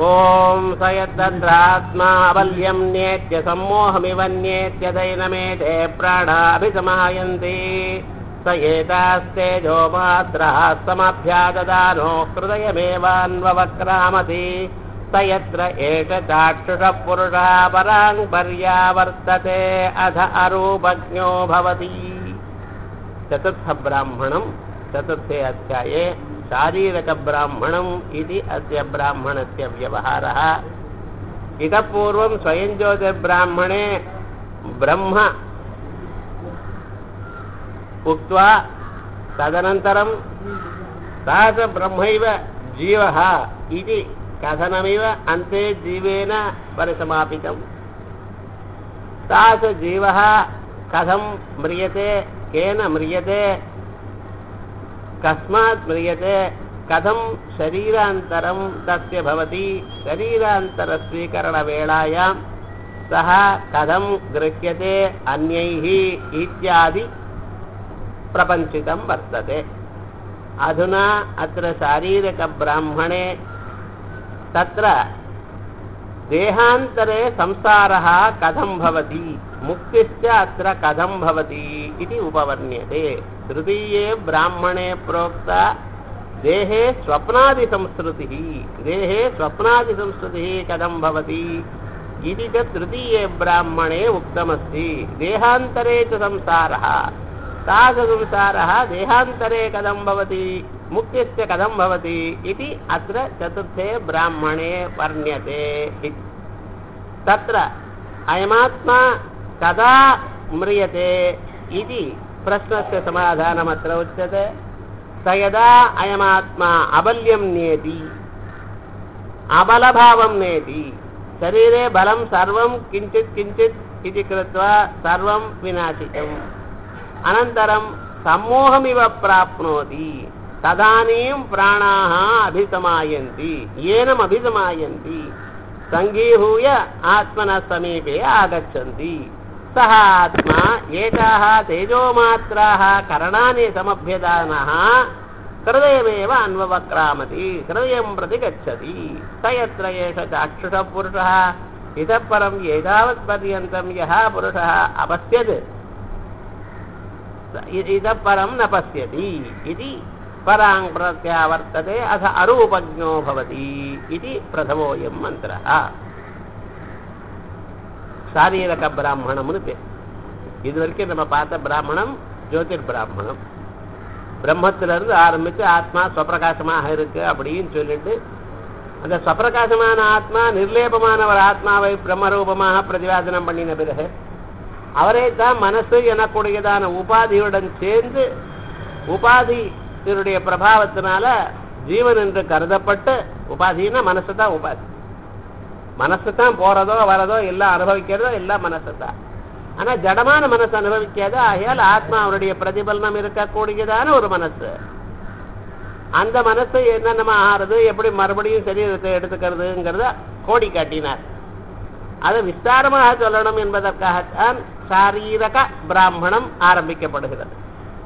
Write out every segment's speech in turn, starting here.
ॐ स यद्दन्द्रात्मा अबल्यं नेत्य सम्मोहमिव नेत्यदैनमेते प्राणाभिसमायन्ति स एतास्तेजो मात्राः समाभ्याददानो हृदयमेवान्ववक्रामति स यत्र एष चाक्षुषः पुरुषः पराङ् पर्यावर्तते अध अरूपज्ञो भवति चतुर्थब्राह्मणं चतुर्थे अध्याये शारीरकब्राह्मणम् इति अस्य ब्राह्मणस्य व्यवहारः इतः पूर्वं स्वयं ज्योतिर्ब्राह्मणे ब्रह्म उक्त्वा तदनन्तरं सः च ब्रह्मैव जीवः इति कथनमिव अन्ते जीवेन परिसमापितम् सः च जीवः कथं म्रियते केन म्रियते कस्मात् म्रियते कथं शरीरान्तरं तस्य भवति शरीरान्तरस्वीकरणवेलायां सः कथं गृह्यते अन्यैः इत्यादि प्रपञ्चितं वर्तते अधुना अत्र शारीरकब्राह्मणे तत्र देहान्तरे संसारः कथं भवति मुक्तिश्च अत्र कथं भवति इति उपवर्ण्यते तृतीये ब्राह्मणे प्रोक्ता देहे स्वप्नादिसंस्कृतिः देहे स्वप्नादिसंस्कृतिः कथं भवति इति च तृतीये ब्राह्मणे उक्तमस्ति देहान्तरे च संसारः तादृशसंसारः देहान्तरे कथं भवति मुक्तिश्च कथं भवति इति अत्र चतुर्थे ब्राह्मणे वर्ण्यते इति तत्र अयमात्मा कदा म्रियते इति प्रश्नस्य समाधानमत्र उच्यते स यदा अयमात्मा अबल्यं नेति अबलभावं नेति शरीरे बलं सर्वं किञ्चित् किञ्चित् इति कृत्वा सर्वं विनाशितम् अनन्तरं सम्मोहमिव प्राप्नोति तदानीं प्राणाः अभिसमायन्ति येनम् अभिसमायन्ति सङ्गीभूय आत्मनः समीपे आगच्छन्ति सः आत्मा एताः तेजोमात्राः करणानि समभ्यदानः हृदयमेव अन्ववक्रामति हृदयं प्रति गच्छति स यत्र एष चाक्षुषः पुरुषः इतः परम् एतावत्पर्यन्तं यः पुरुषः अपश्यत् इतः परं न पश्यति इति पराङ् प्रत्यावर्तते अथ अरूपज्ञो भवति इति प्रथमोऽयं मन्त्रः சாரீரக பிராமணம்னு பேர் இது வரைக்கும் நம்ம பார்த்த பிராமணம் ஜோதிர் பிராமணம் பிரம்மத்திலிருந்து ஆரம்பித்து ஆத்மா ஸ்வப்பிரகாசமாக இருக்கு அப்படின்னு சொல்லிட்டு அந்த ஸ்வப்பிரகாசமான ஆத்மா நிர்லேபமான ஒரு ஆத்மாவை பிரம்மரூபமாக பிரதிவாதனம் பண்ணின பிறகு அவரே தான் மனசு எனக்கூடியதான உபாதியுடன் சேர்ந்து உபாதியினுடைய பிரபாவத்தினால ஜீவன் என்று கருதப்பட்டு உபாதின்னா மனசு தான் உபாதி மனசு தான் போறதோ வரதோ எல்லாம் அனுபவிக்கிறதோ எல்லாம் மனசு தான் ஆனா ஜடமான மனசு அனுபவிக்காது ஆகையால் ஆத்மா அவருடைய பிரதிபலனம் இருக்கக்கூடியதான ஒரு மனசு அந்த மனசு என்னென்ன ஆறுது எப்படி மறுபடியும் சரீரத்தை எடுத்துக்கிறதுங்கிறத கோடி காட்டினார் அதை விஸ்தாரமாக சொல்லணும் என்பதற்காகத்தான் சாரீரக பிராமணம் ஆரம்பிக்கப்படுகிறது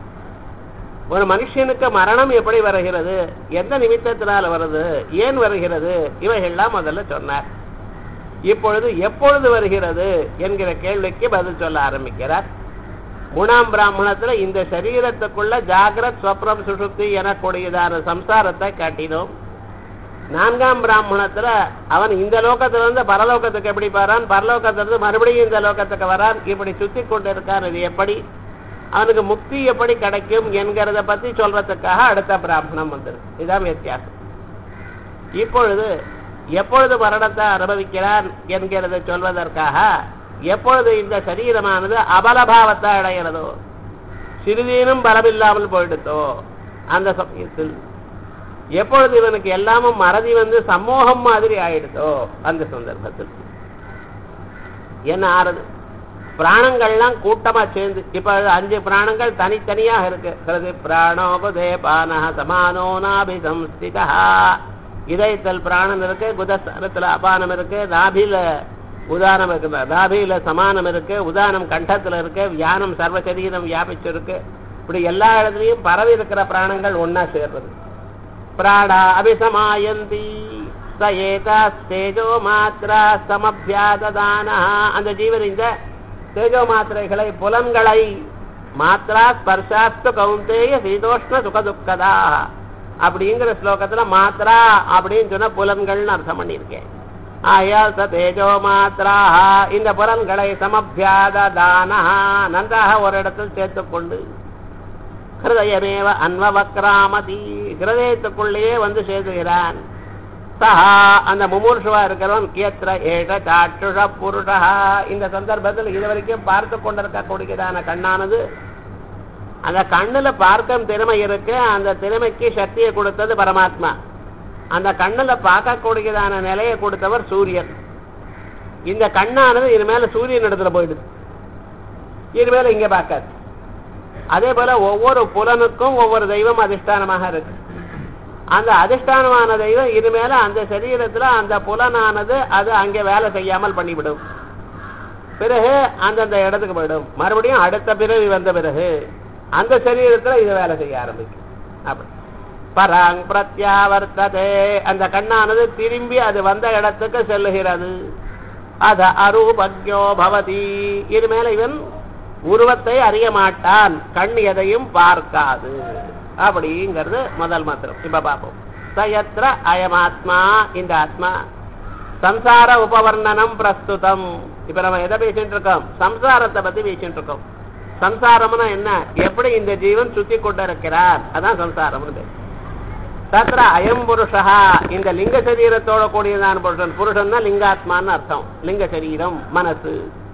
ஒரு மனுஷனுக்கு மரணம் எப்படி வருகிறது எந்த நிமித்தத்தினால் வருது ஏன் வருகிறது இவைகள்லாம் முதல்ல சொன்னார் இப்பொழுது எப்பொழுது வருகிறது என்கிற கேள்விக்கு பதில் சொல்ல ஆரம்பிக்கிறார் மூணாம் பிராமணத்துல இந்த சரீரத்துக்குள்ள ஜாகிரத் ஸ்வப்னம் சுசுப்தி எனக்கூடியதான சம்சாரத்தை காட்டினோம் நான்காம் பிராமணத்துல அவன் இந்த லோகத்துல இருந்து பரலோகத்துக்கு எப்படி போறான் பரலோகத்திலிருந்து மறுபடியும் இந்த லோகத்துக்கு வரான் இப்படி சுத்தி கொண்டு இருக்கான் இது எப்படி அவனுக்கு முக்தி எப்படி கிடைக்கும் என்கிறத பத்தி சொல்றதுக்காக அடுத்த பிராமணம் வந்துருக்கு இதுதான் வித்தியாசம் இப்பொழுது எப்பொழுது மரணத்தை அனுபவிக்கிறான் என்கிறத சொல்வதற்காக எப்பொழுது இந்த சரீரமானது அபலபாவத்தை அடைகிறதோ சிறிதேனும் பலமில்லாமல் போயிடுத்தோ அந்த சமயத்தில் எப்பொழுது இவனுக்கு எல்லாமும் மறதி வந்து சமூகம் மாதிரி ஆயிடுதோ அந்த சந்தர்ப்பத்தில் என்ன ஆறுது பிராணங்கள்லாம் கூட்டமா சேர்ந்து இப்ப அஞ்சு பிராணங்கள் தனித்தனியாக இருக்கு ஹிருதி பிராணோபதே பானக சமானோ நாபிசம்ஸ்திதா இதயத்தில் பிராணம் இருக்கு குதஸ்தானத்துல அபானம் இருக்கு நாபில உதானம் இருக்கு நாபியில சமானம் இருக்கு உதானம் கண்டத்துல இருக்கு வியானம் சர்வ சரீரம் வியாபிச்சிருக்கு இப்படி எல்லா இடத்துலயும் பரவி இருக்கிற பிராணங்கள் ஒன்னா சேர்றது பிராணா அபிசமாயந்தி ச ஏதா தேஜோ மாத்ரா சமபியாததான அந்த ஜீவன் இந்த தேஜோ மாத்திரைகளை புலன்களை மாத்ரா ஸ்பர்ஷாஸ்து கௌந்தேய சீதோஷ்ண சுகதுக்கதா அப்படிங்கிற ஸ்லோகத்துல மாத்ரா அப்படின்னு சொன்ன புலன்கள்னு அர்த்தம் பண்ணியிருக்கேன் ஆயால் ச தேஜோ மாத்ராஹ இந்த புலன்களை சமபியாத தானஹா நன்றாக ஒரு இடத்தில் சேர்த்துக்கொண்டு ஹிருதயமேவ அன்வவக்ராமதி ஹிருதயத்துக்குள்ளேயே வந்து சேர்த்துகிறான் சஹா அந்த முமூர்ஷுவா இருக்கிறவன் கியத்ர ஏஷ சாட்சுஷ புருஷா இந்த சந்தர்ப்பத்தில் இதுவரைக்கும் பார்த்து கொண்டிருக்கக்கூடியதான கண்ணானது அந்த கண்ணுல பார்க்கும் திறமை இருக்கு அந்த திறமைக்கு சக்தியை கொடுத்தது பரமாத்மா அந்த கண்ணுல பார்க்கக்கூடியதான நிலையை கொடுத்தவர் சூரியன் இந்த கண்ணானது இனிமேல சூரியன் இடத்துல போயிடுது இனிமேல இங்க பார்க்காது அதே போல ஒவ்வொரு புலனுக்கும் ஒவ்வொரு தெய்வம் அதிஷ்டானமாக இருக்கு அந்த அதிஷ்டானமான தெய்வம் இனிமேல அந்த சரீரத்துல அந்த புலனானது அது அங்கே வேலை செய்யாமல் பண்ணிவிடும் பிறகு அந்தந்த இடத்துக்கு போயிடும் மறுபடியும் அடுத்த பிறவி வந்த பிறகு அந்த சரீரத்துல இது வேலை செய்ய ஆரம்பிக்கும் அப்படி பராங் பிரத்யாவர்த்ததே அந்த கண்ணானது திரும்பி அது வந்த இடத்துக்கு செல்லுகிறது அத அரூபக்யோ பவதி இனிமேல இவன் உருவத்தை அறிய மாட்டான் கண் எதையும் பார்க்காது அப்படிங்கிறது முதல் மாத்திரம் இப்ப பார்ப்போம் சயத்ர அயமாத்மா இந்த ஆத்மா சம்சார உபவர்ணனம் பிரஸ்துதம் இப்ப நம்ம எதை பேசிட்டு இருக்கோம் சம்சாரத்தை பத்தி பேசிட்டு இருக்கோம் சம்சாரம்னா என்ன எப்படி இந்த ஜீவன் சுத்தி கொண்டு இருக்கிறார் அதான் சம்சாரம்னு பேர் தத்ர அயம் புருஷா இந்த லிங்க சரீரத்தோட கூடியதான புருஷன் புருஷன் தான் லிங்காத்மான்னு அர்த்தம் லிங்க சரீரம் மனசு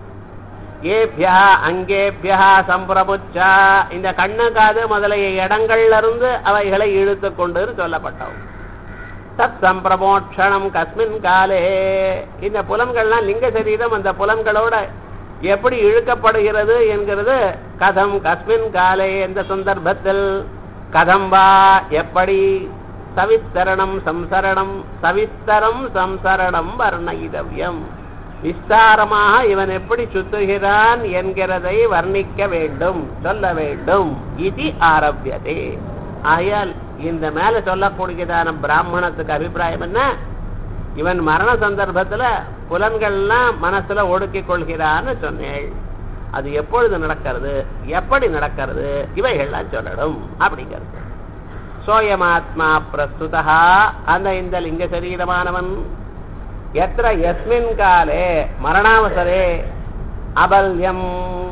ஏபியா அங்கேபியா சம்பிரபுச்சா இந்த கண்ணு காது முதலைய இடங்கள்ல இருந்து அவைகளை இழுத்து கொண்டு சொல்லப்பட்டோம் தத் சம்பிரமோட்சணம் கஸ்மின் காலே இந்த புலன்கள்லாம் லிங்க சரீரம் அந்த புலன்களோட எப்படி இழுக்கப்படுகிறது என்கிறது கதம் கஸ்மின் காலே எந்த சந்தர்ப்பத்தில் கதம் வா எப்படி சவிஸ்தரணம் சம்சரணம் சவிஸ்தரம் சம்சரணம் வர்ணயிதவ்யம் விஸ்தாரமாக இவன் எப்படி சுத்துகிறான் என்கிறதை வர்ணிக்க வேண்டும் சொல்ல வேண்டும் இது ஆரம்பியதே ஆயால் இந்த மேல சொல்லக்கூடியதான பிராமணத்துக்கு அபிப்பிராயம் என்ன இவன் மரண சந்தர்ப்பத்துல புலன்கள்லாம் மனசுல ஒடுக்கிக் கொள்கிறான்னு சொன்னேள் அது எப்பொழுது நடக்கிறது எப்படி நடக்கிறது இவைகள்லாம் சொல்லணும் அப்படிங்கிறது சோயமாத்மா பிரஸ்துதா அந்த இந்த லிங்க சரீரமானவன் எத்திர எஸ்மின் காலே மரணாவசரே அபல்யம்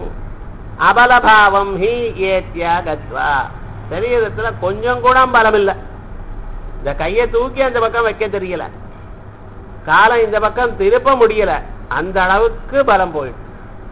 அபலபாவம் ஹி ஏத்தியா கத்வா சரீரத்துல கொஞ்சம் கூட பலம் இல்லை இந்த கையை தூக்கி அந்த பக்கம் வைக்க தெரியல காலை இந்த பக்கம் திருப்ப முடியல அந்த அளவுக்கு பலம் போயிடும்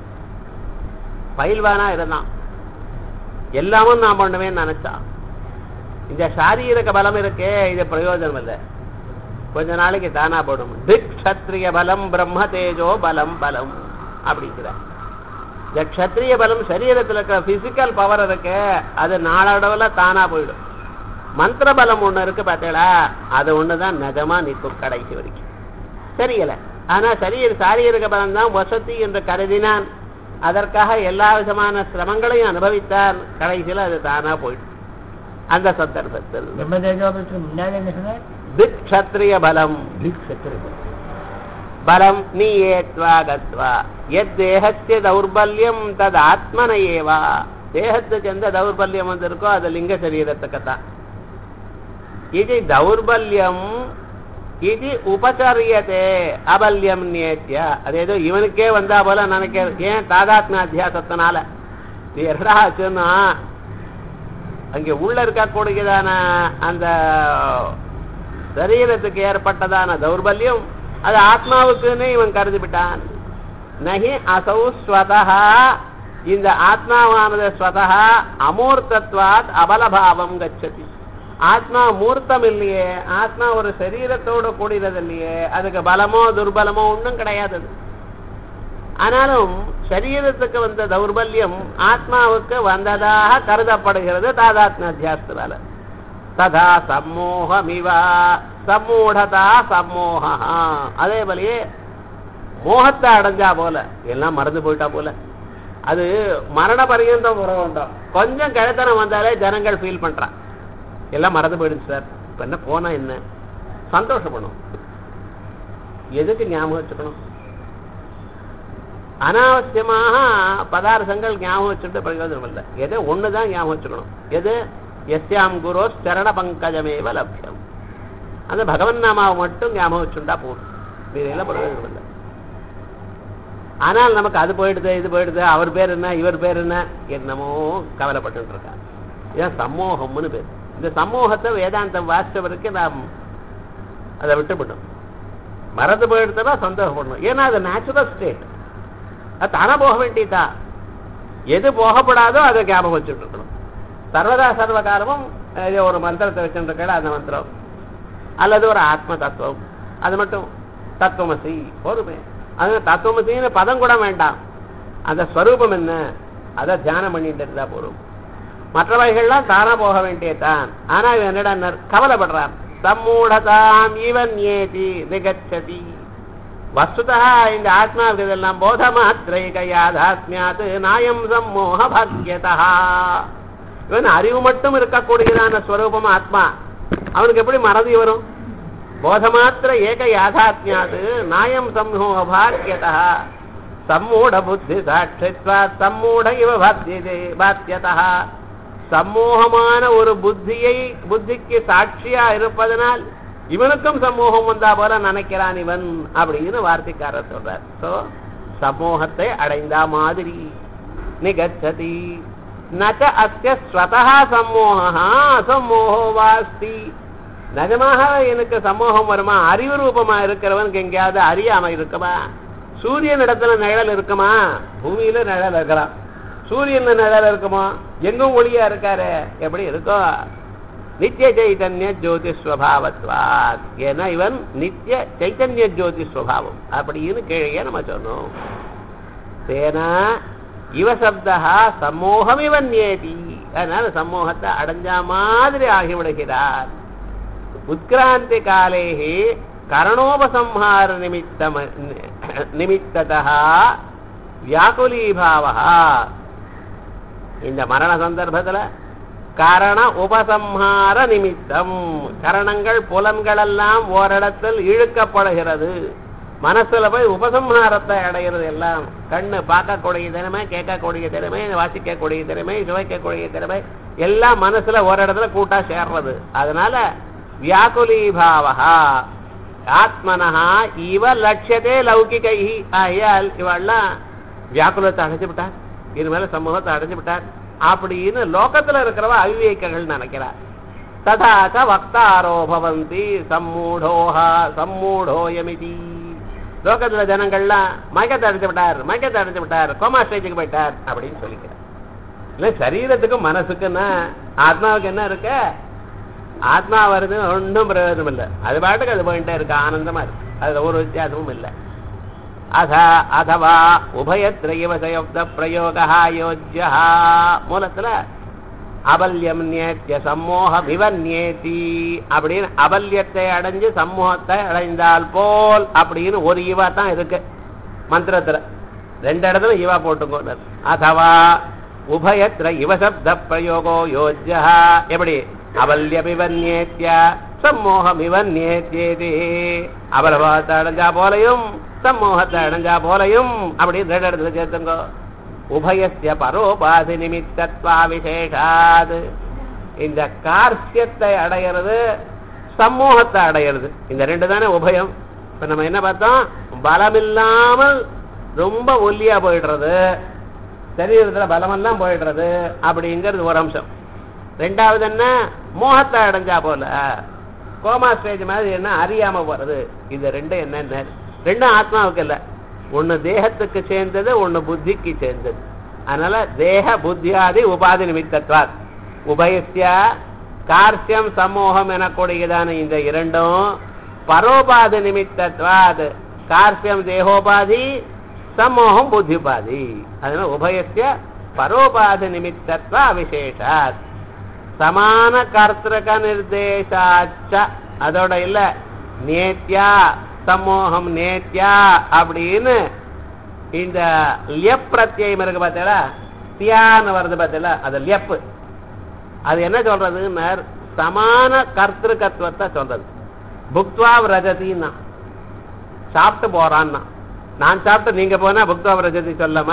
பயில்வானா இருந்தான் எல்லாமும் நான் பண்ணுவேன்னு நினைச்சான் இந்த சாரீரக பலம் இருக்கே இது பிரயோஜனம் இல்லை கொஞ்ச நாளைக்கு தானா போடும் திக் கஷத்ரிய பலம் பிரம்ம தேஜோ பலம் பலம் அப்படிங்கிற இந்த க்ஷத்ரிய பலம் சரீரத்தில் இருக்கிற பிசிக்கல் பவர் இருக்கு அது நாளடவுல தானா போயிடும் மந்திர பலம் ஒண்ணு இருக்கு பார்த்தீங்களா அது ஒண்ணுதான் நிஜமா நிற்கும் கடைசி வரைக்கும் தெரியல ஆனா சரீர சாரீரக பலம் தான் வசதி என்று கருதினான் அதற்காக எல்லா விதமான சிரமங்களையும் அனுபவித்தான் கடைசியில் அது தானா போயிடும் அந்த சந்தர்ப்பத்தில் பிரம்மதேஜோபத்துக்கு முன்னாடி என்ன சொன்னார் திக் க்ஷத்ரிய பலம் திக் சத்திரம் பலம் நீயேத்வா கத்வா எத் தேகத்திய தௌர்பல்யம் தது ஆத்மன ஏவா தேகத்துக்கு எந்த தௌர்பல்யம் வந்திருக்கோ அது லிங்க சரீரத்துக்கு தான் இது தௌர்பல்யம் இது உபச்சரியதே அபல்யம் நேத்திய அது ஏதோ இவனுக்கே வந்தா போல நினைக்க ஏன் தாதாத்மிய அத்தியாசத்தினால இது என்னடா ஆச்சுன்னா அங்கே உள்ள இருக்கக்கூடியதான அந்த சரீரத்துக்கு ஏற்பட்டதான தௌர்பல்யம் அது ஆத்மாவுக்குன்னு இவன் கருதிவிட்டான் நகி அசௌ ஸ்வதா இந்த ஆத்மாவானது ஸ்வதா அமூர்த்தத்வாத் அபலபாவம் கச்சதி ஆத்மா மூர்த்தம் இல்லையே ஆத்மா ஒரு சரீரத்தோடு கூடியது இல்லையே அதுக்கு பலமோ துர்பலமோ ஒன்றும் கிடையாது அது. ஆனாலும் சரீரத்துக்கு வந்த தௌர்பல்யம் ஆத்மாவுக்கு வந்ததாக கருதப்படுகிறது தாதாத்ம அத்தியாசத்தினால ததா சம்மோகமிவா சம்மூடதா சம்மோகா அதே போலயே மோகத்தை அடைஞ்சா போல எல்லாம் மறந்து போயிட்டா போல அது மரண பரியந்தம் உறவு உண்டோம் கொஞ்சம் கிழத்தனம் வந்தாலே ஜனங்கள் ஃபீல் பண்றான் எல்லாம் மறந்து போயிடுச்சு சார் இப்ப என்ன போனா என்ன சந்தோஷப்படும் எதுக்கு ஞாபகம் வச்சுக்கணும் அனாவசியமாக பதார்த்தங்கள் ஞாபகம் வச்சுட்டு பிரயோஜனம் இல்லை எது ஒன்று தான் ஞாபகம் வச்சுக்கணும் எது எஸ்யாம் குரோ சரண பங்கஜமேவ லட்சியம் அந்த பகவன் நாமாவை மட்டும் ஞாபகம் வச்சுட்டா போதும் இதெல்லாம் பிரயோஜனம் இல்லை ஆனால் நமக்கு அது போயிடுது இது போயிடுது அவர் பேர் என்ன இவர் பேர் என்ன என்னமோ கவலைப்பட்டு இருக்காங்க இதான் சம்மோகம்னு பேர் இந்த சமூகத்தை வேதாந்தம் வாசிச்சவருக்கு நாம் அதை விட்டுவிடும் மறந்து போயிடுத்தா சந்தோஷப்படணும் ஏன்னா அது நேச்சுரல் ஸ்டேட் அது தானே போக வேண்டியதா எது போகப்படாதோ அதை ஞாபகம் வச்சுட்டு இருக்கணும் சர்வதா சர்வ காலமும் ஏதோ ஒரு மந்திரத்தை வச்சுருக்கல அந்த மந்திரம் அல்லது ஒரு ஆத்ம தத்துவம் அது மட்டும் தத்துவமசி போருமே அது தத்துவமசின்னு பதம் கூட வேண்டாம் அந்த ஸ்வரூபம் என்ன அதை தியானம் பண்ணிட்டு இருந்தா போதும் மற்றவைகள்லாம் தானா போக வேண்டியதான் ஆனா இவன் என்னடா கவலைப்படுறான் சம்மூடதாம் இவன் ஏதி நிகச்சதி வஸ்துதா இந்த ஆத்மாவுக்கு இதெல்லாம் போத மாத்திரைக யாதாத்மியாத் நாயம் சம்மோக பாக்கியதா இவன் அறிவு மட்டும் இருக்கக்கூடியதான ஸ்வரூபம் ஆத்மா அவனுக்கு எப்படி மறதி வரும் போதமாத்திர ஏக யாதாத்மியாது நாயம் சம்மோக பாக்கியதா சம்மூட புத்தி சாட்சித்வா சம்மூட இவ பாத்தியதே பாத்தியதா சம்மோகமான ஒரு புத்தியை புத்திக்கு சாட்சியா இருப்பதனால் இவனுக்கும் சமூகம் வந்தா போல நினைக்கிறான் இவன் அப்படின்னு வார்த்தைக்காரர் சொல்றார் சோ சமூகத்தை அடைந்தா மாதிரி நிகச்சதி நச்ச அஸ்ய ஸ்வதா சம்மோகா அசம்மோகோ வாஸ்தி நிஜமாக எனக்கு சமூகம் வருமா அறிவு ரூபமா இருக்கிறவனுக்கு எங்கேயாவது அறியாம இருக்குமா சூரியன் இடத்துல நிழல் இருக்குமா பூமியில நிழல் இருக்கலாம் சூரியன்ல நிழல் இருக்குமா எங்கும் ஒளியா இருக்காரு எப்படி இருக்கும் நித்திய சைத்தன்ய ஜோதி ஸ்வபாவத்வாத் ஏன்னா இவன் நித்திய சைத்தன்ய ஜோதி ஸ்வபாவம் அப்படின்னு கீழே நம்ம சொன்னோம் தேனா இவ சப்தா சம்மோகம் இவன் ஏதி அதனால சம்மோகத்தை அடைஞ்ச மாதிரி ஆகிவிடுகிறார் உத்கிராந்தி காலேஹி கரணோபசம்ஹார நிமித்தம் நிமித்ததா வியாக்குலீபாவா இந்த மரண சந்தர்ப்பத்துல கரண உபசம்ஹார நிமித்தம் கரணங்கள் புலன்கள் எல்லாம் ஓரிடத்தில் இழுக்கப்படுகிறது மனசுல போய் உபசம்ஹாரத்தை அடைகிறது எல்லாம் கண்ணு பார்க்கக்கூடிய திறமை கேட்கக்கூடிய திறமை வாசிக்கக்கூடிய திறமை சுவைக்கக்கூடிய திறமை எல்லாம் மனசுல ஒரு இடத்துல கூட்டா சேர்றது அதனால வியாக்குலீபாவா ஆத்மனஹா இவ லட்சியதே லௌகிகை ஆகையால் இவெல்லாம் வியாக்குலத்தை அடைஞ்சு விட்டார் இது மேல சமூகத்தை அடைஞ்சு விட்டார் அப்படின்னு லோகத்துல இருக்கிறவ அவிவேகங்கள் நினைக்கிறார் ததாச்ச வக்தாரோ பவந்தி சம்மூடோஹா சம்மூடோயமிதி லோகத்துல ஜனங்கள்லாம் மயக்கத்தை அடைஞ்சு விட்டார் மயக்கத்தை அடைஞ்சு விட்டார் கோமா ஸ்டேஜுக்கு போயிட்டார் அப்படின்னு சொல்லிக்கிறார் இல்ல சரீரத்துக்கும் மனசுக்குன்னா ஆத்மாவுக்கு என்ன இருக்கு ஆத்மா வருது ஒன்றும் பிரயோஜனம் இல்லை அது பாட்டுக்கு அது போயிட்டே இருக்கு ஆனந்தமா இருக்கு அதுல ஒரு வித்தியாசமும் இல்லை அத அதவா உபயத்ரயவசயோக்த பிரயோக யோஜ்யா மூலத்துல அபல்யம் நேத்திய சம்மோக விவன்யேதி அப்படின்னு அபல்யத்தை அடைஞ்சு சம்மோகத்தை அடைந்தால் போல் அப்படின்னு ஒரு இவா தான் இருக்கு மந்திரத்துல ரெண்டு இடத்துல இவா போட்டுக்கோ அதவா உபயத்ர இவசப்த பிரயோகோ யோஜ்யா எப்படி அவல்யபிவன்யேத்ய சம்மோகமிவன்யேத்யேதி அபலபாவத்தை அடைஞ்சா போலையும் சம்மோகத்தை அடைஞ்சா போலையும் அப்படின்னு ரெண்டு இடத்துல சேர்த்துங்கோ உபயசிய பரோபாதி நிமித்தத்வா விசேஷாது இந்த கார்சியத்தை அடையிறது சம்மோகத்தை அடையிறது இந்த ரெண்டு தானே உபயம் இப்ப நம்ம என்ன பார்த்தோம் பலமில்லாமல் ரொம்ப ஒல்லியா போயிடுறது சரீரத்துல பலமெல்லாம் போயிடுறது அப்படிங்கிறது ஒரு அம்சம் ரெண்டாவது என்ன மோகத்தை அடைஞ்சா போல கோமா ஸ்டேஜ் மாதிரி என்ன அறியாம போறது இது ரெண்டும் என்ன ரெண்டும் ஆத்மாவுக்கு இல்ல ஒண்ணு தேகத்துக்கு சேர்ந்தது ஒண்ணு புத்திக்கு சேர்ந்தது அதனால தேக புத்தியாதி உபாதி நிமித்தத்வாத் உபயசிய கார்சியம் சமூகம் எனக்கூடியதான இந்த இரண்டும் பரோபாதி நிமித்தத்வாத் கார்சியம் தேகோபாதி சமூகம் புத்திபாதி அதனால உபயசிய பரோபாதி நிமித்தத்வ விசேஷாத் சமான கர்த்தக நிர்தேசாச்ச அதோட இல்ல நேத்யா சமூகம் நேத்யா அப்படின்னு இந்த லியப் பிரத்யம் இருக்கு பார்த்தீங்களா தியான்னு வருது பார்த்தீங்களா அது லியப்பு அது என்ன சொல்றதுன்னு சமான கர்த்திருக்கத்துவத்தை சொல்றது புக்துவா விரஜதின்னா சாப்பிட்டு போறான்னா நான் சாப்பிட்டு நீங்க போனா புக்தோபரஜதி சொல்லாமா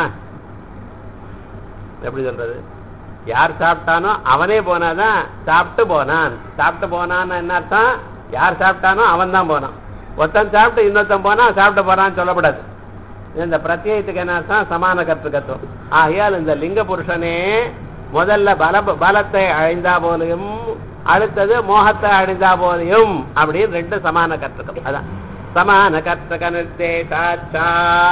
எப்படி சொல்றது யார் சாப்பிட்டானோ அவனே போனாதான் சாப்பிட்டு போனான் சாப்பிட்டு போனான்னு என்ன அர்த்தம் யார் சாப்பிட்டானோ அவன் தான் போனான் ஒருத்தன் சாப்பிட்டு இன்னொருத்தன் போனா சாப்பிட்டு போறான்னு சொல்லக்கூடாது இந்த பிரத்யேகத்துக்கு என்ன அர்த்தம் சமான கர்த்தகத்துவம் ஆகையால் இந்த லிங்க புருஷனே முதல்ல பல பலத்தை அழிந்தா போலையும் அடுத்தது மோகத்தை அழிந்தா போலையும் அப்படின்னு ரெண்டு சமான கர்த்தகம் அதான் சமான கர்த்தக நிர்தேசாச்சா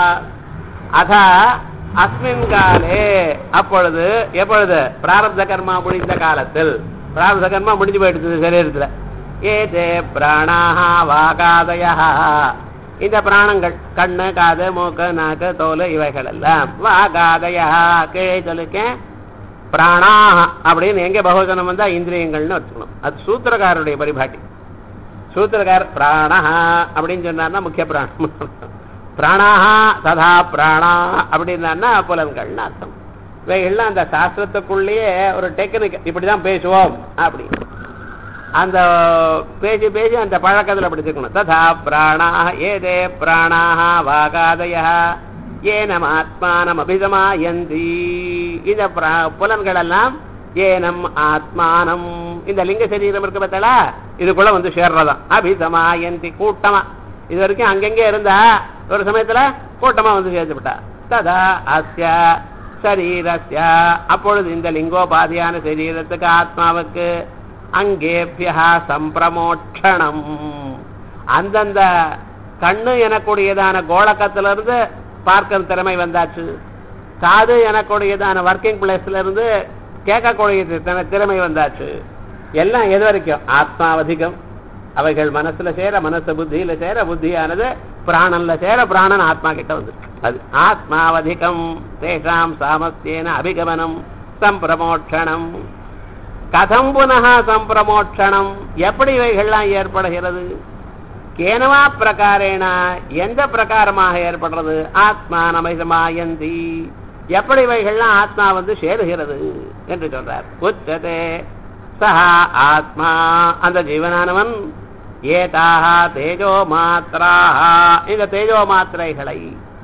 அத அஸ்மின் காலே அப்பொழுது எப்பொழுது பிராரப்த கர்மா முடிந்த காலத்தில் பிராரப்த கர்மா முடிஞ்சு போயிடுச்சு சரீரத்துல ஏதே பிராணாக வாகாதயா இந்த பிராணங்கள் கண்ணு காது மூக்கு நாக்கு தோல் இவைகள் எல்லாம் வாகாதயா கீழே சொல்லிருக்கேன் பிராணாக அப்படின்னு எங்க பகுஜனம் வந்தா இந்திரியங்கள்னு வச்சுக்கணும் அது சூத்திரக்காரருடைய பரிபாட்டி சூத்திரக்கார் பிராணஹ அப்படின்னு சொன்னார்னா முக்கிய பிராணம் பிராணாஹா ததா பிராணா அப்படின்னா புலன்கள்னு அர்த்தம் இவைகள்லாம் அந்த சாஸ்திரத்துக்குள்ளேயே ஒரு டெக்னிக் இப்படிதான் பேசுவோம் அப்படி அந்த பேசி பேசி அந்த பழக்கத்துல படிச்சுக்கணும் ததா பிராணாக ஏதே பிராணாக வாகாதய ஏனம் ஆத்மானம் அபிசமாயந்தி இந்த பிர- புலன்கள் எல்லாம் ஏனம் ஆத்மானம் இந்த லிங்க சரீரம் இருக்கு பார்த்தா இதுக்குள்ள வந்து சேர்றதாம் அபிசமாயந்தி கூட்டமா இது வரைக்கும் அங்கங்கே இருந்தா ஒரு சமயத்துல கூட்டமா வந்து சேர்த்து விட்டா ததா அஸ்ய சரீரஸ்ய அப்பொழுது இந்த லிங்கோபாதியான சரீரத்துக்கு ஆத்மாவுக்கு அங்கேபியா சம்பிரமோட்சணம் அந்தந்த கண்ணு எனக்கூடியதான கோலக்கத்திலிருந்து பார்க்கிற திறமை வந்தாச்சு காது எனக்கூடியதான ஒர்க்கிங் பிளேஸ்ல இருந்து கேட்கக்கூடிய தி- திறமை வந்தாச்சு எல்லாம் எது வரைக்கும் ஆத்மாவதிகம் அவைகள் மனசுல சேர மனசு புத்தியில சேர புத்தியானது பிராணன்ல சேர பிராணன் ஆத்மா கிட்ட வந்து அது ஆத்மாவதிகம் தேஷாம் சாமஸ்தியேன அபிகமனம் சம்பிரமோட்சணம் கதம் புனக சம்பிரமோட்சணம் எப்படி இவைகள்லாம் ஏற்படுகிறது கேனவா பிரகாரேன எந்த பிரகாரமாக ஏற்படுறது ஆத்மா நமயந்தி எப்படி இவைகள்லாம் ஆத்மா வந்து சேருகிறது என்று சொல்றார் உச்சதே சஹா ஆத்மா அந்த ஜீவனானவன் ஏதாக தேஜோ மாத்திராக இந்த தேஜோ மாத்திரைகளை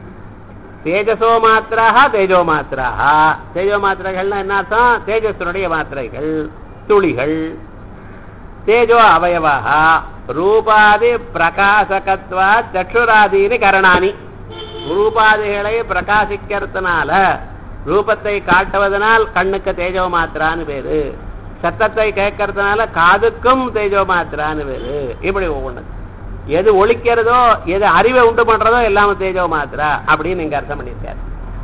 தேஜசோ மாத்திராக தேஜோ மாத்திராக தேஜோ மாத்திரைகள்னா என்ன அர்த்தம் தேஜஸ்வனுடைய மாத்திரைகள் துளிகள் தேஜோ அவயவாக ரூபாதி பிரகாசகத்வா சற்றுராதீனி கரணானி ரூபாதிகளை பிரகாசிக்கிறதுனால ரூபத்தை காட்டுவதனால் கண்ணுக்கு தேஜோ மாத்திரான்னு பேரு சத்தத்தை கேட்கறதுனால காதுக்கும் தேஜோ மாத்திரான்னு பேரு இப்படி ஒவ்வொன்று எது ஒழிக்கிறதோ எது அறிவை உண்டு பண்றதோ எல்லாமே தேஜோ மாத்திரா அப்படின்னு இங்க அர்த்தம் பண்ணியிருக்காரு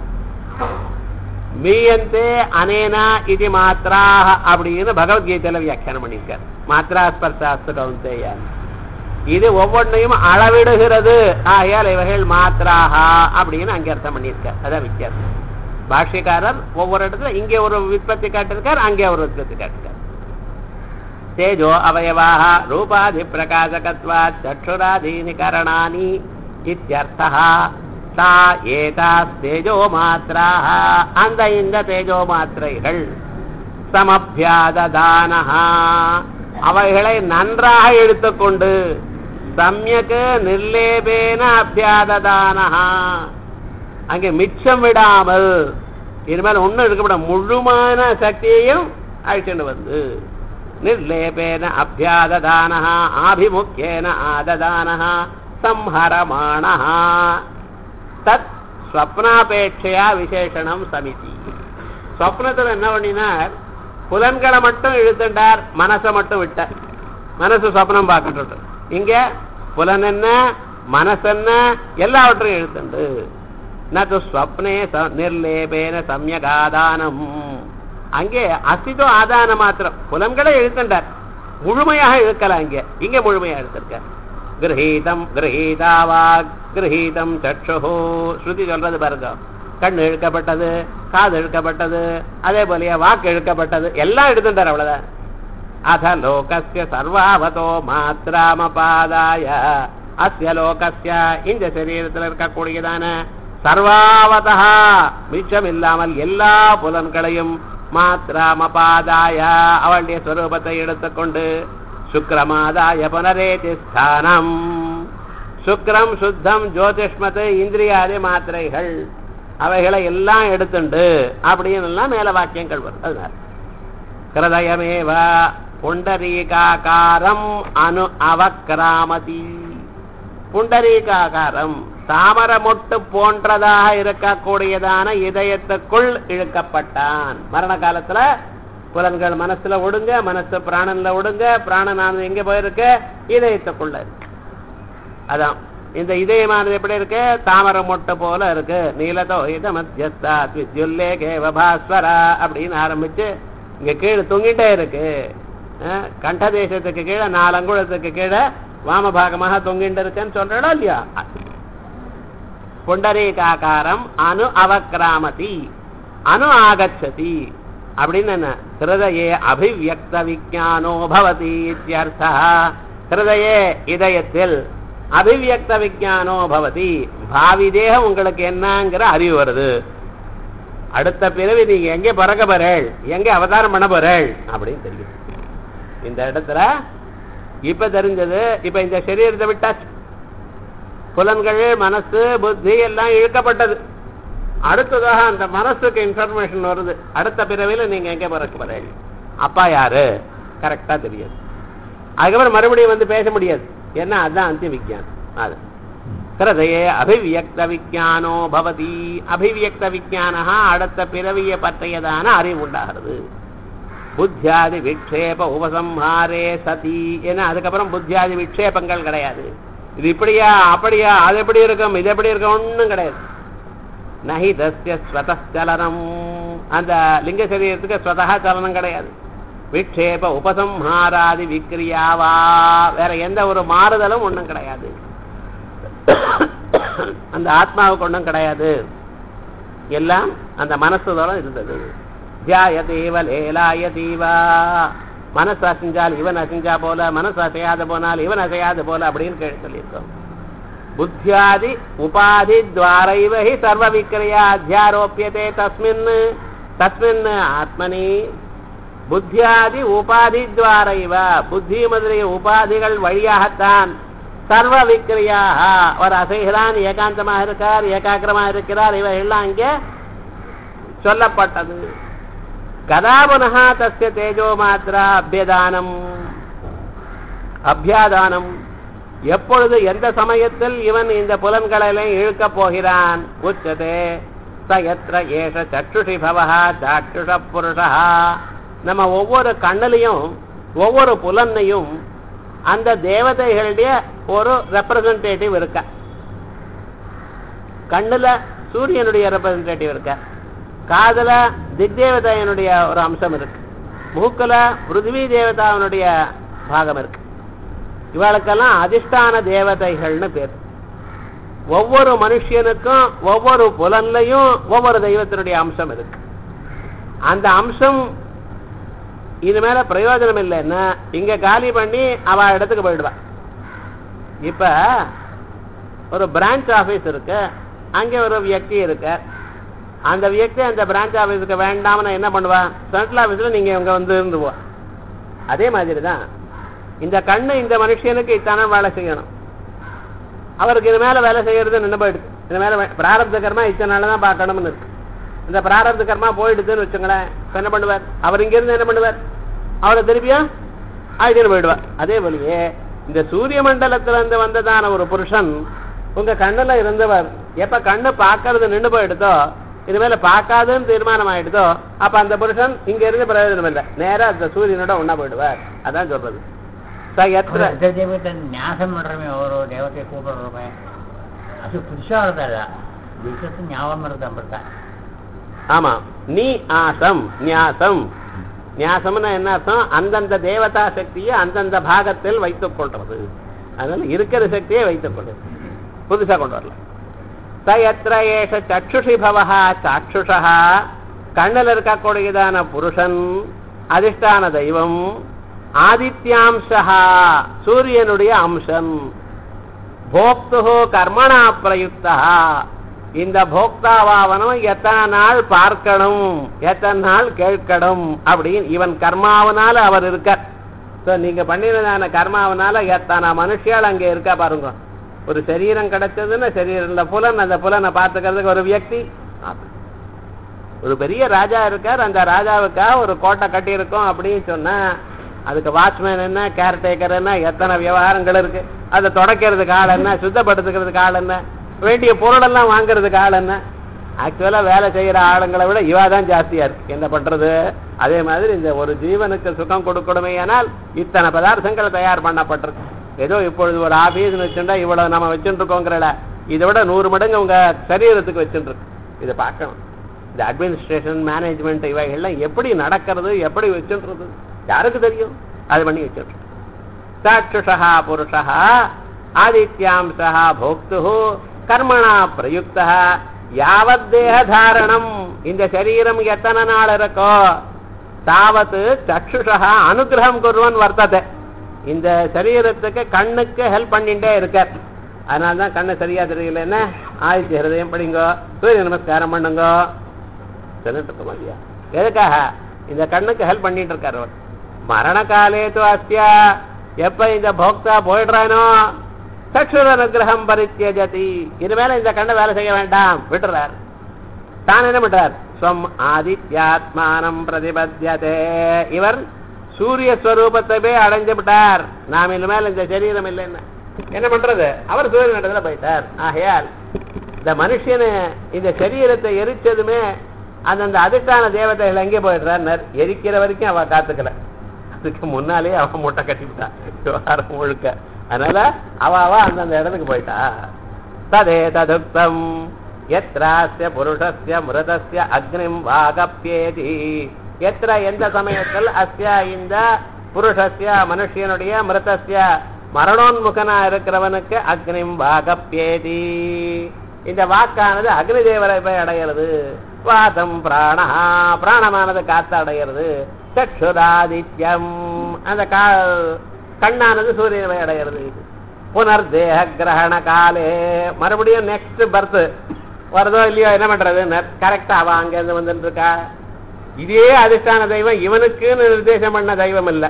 மீயந்தே அனேனா இது மாத்திராக அப்படின்னு பகவத்கீதையில வியாக்கியானம் பண்ணியிருக்கார் மாத்ரா ஸ்பர்சாஸ்து கவுந்தேயா இது ஒவ்வொன்றையும் அளவிடுகிறது ஆகையால் இவைகள் மாத்திராகா அப்படின்னு அங்கே அர்த்தம் பண்ணியிருக்கார் அதான் வித்தியாசம் பாஷ்யக்காரர் ஒவ்வொரு இடத்துல இங்கே ஒரு விற்பத்தி காட்டிருக்கார் அங்கே ஒரு விற்பத்தி காட்டிருக்கார் தேஜோ அவயவாக ரூபாதி பிரகாசகத்வா சற்றுராதீனி கரணானி இத்தியர்த்தः சா ஏதா தேஜோ மாத்திராக அந்த இந்த தேஜோ மாத்திரைகள் சமபியாததானஹா அவைகளை நன்றாக எடுத்துக்கொண்டு சமயக்கு நிர்லேபேன அபியாததானஹா அங்கே மிச்சம் விடாமல் இனிமேல் ஒன்றும் இருக்கப்பட முழுமான சக்தியையும் அழிச்சுட்டு வந்து நிர்லேபேன அபியாததானஹா ஆபிமுக்கியேன ஆததானஹா சம்ஹரமாணஹா தத் ஸ்வப்னாபேட்சையா விசேஷணம் சமிதி ஸ்வப்னத்தில் என்ன பண்ணினார் புலன்களை மட்டும் இழுத்துட்டார் மனசை மட்டும் விட்டார் மனசு சொப்னம் பார்க்கட்டு இங்க புலன் என்ன மனசென்ன எல்லாவற்றையும் இழுத்துண்டு நது ஸ்வப்னே ச- நிர்லேபேன சமயகாதானம் அங்கே அசிதோ ஆதான மாத்திரம் புலன்களை இழுத்துட்டார் முழுமையாக இழுக்கல இங்க இங்க முழுமையாக இழுத்திருக்கார் கிரகீதம் கிரகீதாவா கிரகீதம் சற்றுஹோ ஸ்ருதி சொல்றது பாருங்க கண் இழுக்கப்பட்டது காது இழுக்கப்பட்டது அதே போலயே வாக்கு இழுக்கப்பட்டது எல்லாம் எடுத்துட்டார் அவ்வளவுதான் அத லோகஸ்ய சர்வாவதோ மாத்திராமபாதாய அஸ்ய லோகஸ்ய இந்த சரீரத்தில் இருக்கக்கூடியதான சர்வாவதா மிச்சம் இல்லாமல் எல்லா புலன்களையும் மாத்திராமபாதாய அவளுடைய ஸ்வரூபத்தை எடுத்துக்கொண்டு சுக்கிரமாதாய புனரேதி ஸ்தானம் சுக்ரம் சுத்தம் ஜோதிஷ்மத்து இந்திரியாதி மாத்திரைகள் அவைகளை எல்லாம் எடுத்துண்டு அப்படின்னு எல்லாம் மேல வாக்கியங்கள் வரும் அதனால ஹிருதயமேவ புண்டரீகாக்காரம் அனு அவக்கிராமதி புண்டரீகாக்காரம் தாமர மொட்டு போன்றதாக இருக்கக்கூடியதான இதயத்துக்குள் இழுக்கப்பட்டான் மரண காலத்துல புலன்கள் மனசுல ஒடுங்க மனசு பிராணன்ல ஒடுங்க பிராணனானது எங்க போயிருக்கு இதயத்துக்குள்ள இருக்கு அதான் இந்த இதயமானது எப்படி இருக்கு தாமர மொட்டை போல இருக்கு நீலதோ இத மத்தியஸ்தா வித்யுல்லே கேவபாஸ்வரா அப்படின்னு ஆரம்பிச்சு இங்க கீழே தொங்கிட்டே இருக்கு அஹ், கண்ட தேசத்துக்கு கீழே நாலு அங்குலத்துக்கு கீழே வாமபாகமாக தொங்கிட்டு இருக்குன்னு சொல்றா இல்லையா புண்டரீகாக்காரம் அனு அவக்கிராமதி அனு ஆகச்சதி அப்படின்னு என்ன ஹிருதயே அபிவியக்த விஜானோ பவதி இத்தியர்த்தா ஹிருதயே இதயத்தில் அபிவியக்த விஜானோ பவதி பாவி தேகம் உங்களுக்கு என்னங்கிற அறிவு வருது அடுத்த பிறவி நீங்க எங்க பிறக்க போறேள் எங்க அவதாரம் பண்ண போறேள் அப்படின்னு தெரியும் இந்த இடத்துல இப்ப தெரிஞ்சது இப்ப இந்த சரீரத்தை விட்டாச்சு புலன்கள் மனசு புத்தி எல்லாம் இழுக்கப்பட்டது அடுத்ததாக அந்த மனசுக்கு இன்ஃபர்மேஷன் வருது அடுத்த பிறவில நீங்க எங்க பிறக்க போறீங்க அப்பா யாரு கரெக்டா தெரியாது அதுக்கப்புறம் மறுபடியும் வந்து பேச முடியாது ஏன்னா அதுதான் அந்திய விஜயானம் அது ஹிருதயே அபிவியக்த விஜானோ பவதி அபிவியக்த விஜானஹா அடுத்த பிறவியை பற்றியதான அறிவு உண்டாகிறது புத்தியாதி விக்ஷேப உபசம்ஹாரே சதி ஏன்னா அதுக்கப்புறம் புத்தியாதி விக்ஷேபங்கள் கிடையாது இது இப்படியா அப்படியா அது எப்படி இருக்கும் இது எப்படி இருக்கும் ஒண்ணும் கிடையாது நஹி தஸ்ய ஸ்வதச்சலனம் அந்த லிங்க சரீரத்துக்கு ஸ்வதா சலனம் கிடையாது விக்ஷேப உபசம்ஹாராதி விக்ரியாவா வேற எந்த ஒரு மாறுதலும் ஒண்ணும் கிடையாது அந்த ஆத்மாவுக்கு ஒண்ணும் கிடையாது எல்லாம் அந்த மனசுதோட இருந்தது தியாயதேவ லேலாயதீவா மனசு அசைஞ்சால் இவன் அசைஞ்சா போல மனசு அசையாது போனால் இவன் அசையாது போல அப்படின்னு கேள்வி சொல்லியிருக்கோம் புத்தியாதி உபாதி துவாரைவ ஹி சர்வ விக்கிரியா அத்தியாரோப்பியதே தஸ்மின் தஸ்மின் ஆத்மனி புத்தியாதி உபாதி துவாரைவ புத்தி முதலிய உபாதிகள் வழியாகத்தான் சர்வ விக்கிரியாக அவர் அசைகிறான் ஏகாந்தமாக இருக்கார் ஏகாகிரமாக இருக்கிறார் இவைகள்லாம் இங்கே சொல்லப்பட்டது கதாபுனः தஸ்ய தேஜோ மாத்திரா அபியதானம் அபியாதானம் எப்பொழுது எந்த சமயத்தில் இவன் இந்த புலன்களிலே இழுக்கப் போகிறான் உச்சதே ச எத்திர ஏஷ சற்றுஷி பவஹா சாற்றுஷ புருஷா நம்ம ஒவ்வொரு கண்ணிலையும் ஒவ்வொரு புலன்னையும் அந்த தேவதைகளுடைய ஒரு ரெப்ரசன்டேட்டிவ் இருக்க கண்ணுல சூரியனுடைய ரெப்ரசன்டேட்டிவ் இருக்க காதுல திக்தேவதையனுடைய ஒரு அம்சம் இருக்கு மூக்குல பிருத்திவி தேவதாவனுடைய பாகம் இருக்கு இவளுக்கெல்லாம் அதிஷ்டான தேவதைகள்னு பேர் ஒவ்வொரு மனுஷனுக்கும் ஒவ்வொரு புலன்லையும் ஒவ்வொரு தெய்வத்தினுடைய அம்சம் இருக்கு அந்த அம்சம் இது மேல பிரயோஜனம் இல்லைன்னா இங்க காலி பண்ணி அவ இடத்துக்கு போயிடுவா இப்ப ஒரு பிரான்ச் ஆபீஸ் இருக்கு அங்க ஒரு வியக்தி இருக்கு அந்த வியக்தி அந்த பிரான்ச் ஆபீஸுக்கு வேண்டாம்னு என்ன பண்ணுவா சென்ட்ரல் ஆபீஸ்ல நீங்க இங்க வந்து இருந்துவா அதே மாதிரி தான் இந்த கண்ணு இந்த மனுஷனுக்கு இத்தான வேலை செய்யணும் அவருக்கு இது மேல வேலை செய்யறது நின்று போயிடுது இது மேல வே- பிராரப்த கர்மா இத்தனை நாள் தான் பார்க்கணும்னு இருக்கு இந்த பிராரப்த கர்மா போயிடுதுன்னு வச்சுங்களேன் இப்ப என்ன பண்ணுவார் அவர் இங்க இருந்து என்ன பண்ணுவார் அவரை திருப்பியும் ஆயிட்டு போயிடுவார் அதே போலயே இந்த சூரிய மண்டலத்துல இருந்து வந்ததான ஒரு புருஷன் உங்க கண்ணுல இருந்தவர் எப்ப கண்ணு பார்க்கறது நின்று போயிடுதோ இது மேல பார்க்காதுன்னு தீர்மானம் ஆயிடுதோ அப்ப அந்த புருஷன் இங்க இருந்து பிரயோஜனம் இல்லை நேரா அந்த சூரியனோட ஒண்ணா போயிடுவார் அதான் சொல்றது ச எத்திர ಇತರ ದೇವತೆ ನ್ಯಾಸ ಮಾಡ್ರಮೆ ಅವರು ದೇವತೆ ಕೂಪಿಡ್ರಮೆ ಅದು ಪುರುಷ ಅವ್ರದಲ್ಲ ದಿವಸತ್ತು ನ್ಯಾವ ಮಾಡೋದು ಅಂಬಿಡ್ತಾ ஆமா நீ ஆசம் நியாசம் நியாசம்னா என்ன அர்த்தம் அந்தந்த தேவதா சக்தியை அந்தந்த பாகத்தில் வைத்துக் கொள்றது அதனால இருக்கிற சக்தியை வைத்துக் கொள்றது புதுசா கொண்டு வரல ச எத்திர ஏஷ சக்ஷுஷி பவஹா சாட்சுஷா கண்ணில் இருக்கக்கூடியதான புருஷன் அதிஷ்டான தெய்வம் ஆதித்யாம்சா சூரியனுடைய அம்சம் போக்து கர்மணா பிரயுக்தா இந்த போக்தாவாவனும் எத்தனை நாள் பார்க்கணும் எத்தனை நாள் கேட்கணும் அப்படின்னு இவன் கர்மாவனால அவர் இருக்கார் So, நீங்க பண்ணினதான கர்மாவனால எத்தனை மனுஷியால் அங்க இருக்கா பாருங்க ஒரு சரீரம் கிடைச்சதுன்னா சரீரம் இந்த புலன் அந்த புலனை பார்த்துக்கிறதுக்கு ஒரு வியக்தி அப்படி. ஒரு பெரிய ராஜா இருக்கார் அந்த ராஜாவுக்காக ஒரு கோட்டை கட்டியிருக்கோம் அப்படின்னு சொன்னா அதுக்கு வாட்ச்மேன் என்ன கேர்டேக்கர் என்ன எத்தனை விவகாரங்கள் இருக்கு அதை தொடக்கிறதுக்கு ஆள் என்ன சுத்தப்படுத்துக்கிறதுக்கு ஆள் என்ன வேண்டிய பொருளெல்லாம் வாங்குறதுக்கு ஆள் என்ன ஆக்சுவலா வேலை செய்யற ஆளுங்களை விட இவா தான் ஜாஸ்தியா இருக்கு என்ன பண்றது அதே மாதிரி இந்த ஒரு ஜீவனுக்கு சுகம் கொடுக்கணுமே ஆனால் இத்தனை பதார்த்தங்கள் தயார் பண்ணப்பட்டிருக்கு ஏதோ இப்பொழுது ஒரு ஆபீஸ் வச்சுட்டா இவ்வளவு நம்ம வச்சுட்டு இருக்கோங்கிறல இதை விட நூறு மடங்கு உங்க சரீரத்துக்கு வச்சுட்டு இருக்கு இதை பார்க்கணும் இந்த அட்மினிஸ்ட்ரேஷன் மேனேஜ்மெண்ட் இவைகள்லாம் எப்படி நடக்கிறது எப்படி வச்சுன்றது யாருக்கு தெரியும் அது பண்ணி வச்சுட்டு சாட்சுஷா புருஷா ஆதித்யாம்சா போக்து கர்மணா பிரயுக்த யாவத் தேக தாரணம் இந்த சரீரம் எத்தனை நாள் இருக்கோ தாவத்து சக்ஷுஷா அனுகிரகம் குருவன் வர்த்தத்தை இந்த சரீரத்துக்கு கண்ணுக்கு ஹெல்ப் பண்ணிட்டே இருக்கார் அதனால தான் கண்ணு சரியா தெரியலன்னா ஆதித்ய ஹிருதயம் படிங்கோ சூரிய நமஸ்காரம் பண்ணுங்க சொல்லிட்டு இருக்க மாதிரியா எதுக்காக இந்த கண்ணுக்கு ஹெல்ப் பண்ணிட்டு இருக்காரு அவர் மரண காலே து அஸ்யா எப்ப இந்த போக்தா போயிடுறானோ சக்ஷுர அனுகிரகம் பரித்தியஜதி இனிமேல இந்த கண்ணை வேலை செய்ய வேண்டாம் விட்டுறார் தான் என்ன பண்றார் ஸ்வம் ஆதித்யாத்மானம் பிரதிபத்தியதே இவர் சூரிய ஸ்வரூபத்தை போய் அடைஞ்சு விட்டார் நாம் இனிமேல் இந்த சரீரம் இல்லைன்னு என்ன பண்றது அவர் சூரியன் இடத்துல போயிட்டார் ஆகையால் இந்த மனுஷனு இந்த சரீரத்தை எரிச்சதுமே அந்தந்த அதிர்ஷ்டான தேவதைகள் எங்கே போயிடுறார் எரிக்கிற வரைக்கும் அவ காத்துக்கல அதுக்கு முன்னாலேயே அவன் மூட்டை கட்டிவிட்டா விவகாரம் முழுக்க அதனால அவ அவ அந்தந்த இடத்துக்கு போயிட்டா ததே ததுக்தம் எத்ராஸ்ய புருஷஸ்ய மிருதஸ்ய அக்னிம் வாகப்பியேதி எத்திர எந்த சமயத்தில் அஸ்ய இந்த புருஷஸ்ய மனுஷியனுடைய மிருதஸ்ய மரணோன்முகனா இருக்கிறவனுக்கு அக்னிம் வாகப்பியேதி இந்த வாக்கானது அக்னி தேவரை போய் அடையிறது வாதம் பிராணா பிராணமானது காத்து அடையிறது சக்ஷுராதித்யம் அந்த கா கண்ணானது சூரியனை அடையிறது புனர் தேக கிரகண காலே மறுபடியும் நெக்ஸ்ட் பர்த் வருதோ இல்லையோ என்ன பண்றது கரெக்டா அவ அங்கிருந்து வந்துட்டு இருக்கா இதே அதிஷ்டான தெய்வம் இவனுக்குன்னு நிர்தேசம் பண்ண தெய்வம் இல்ல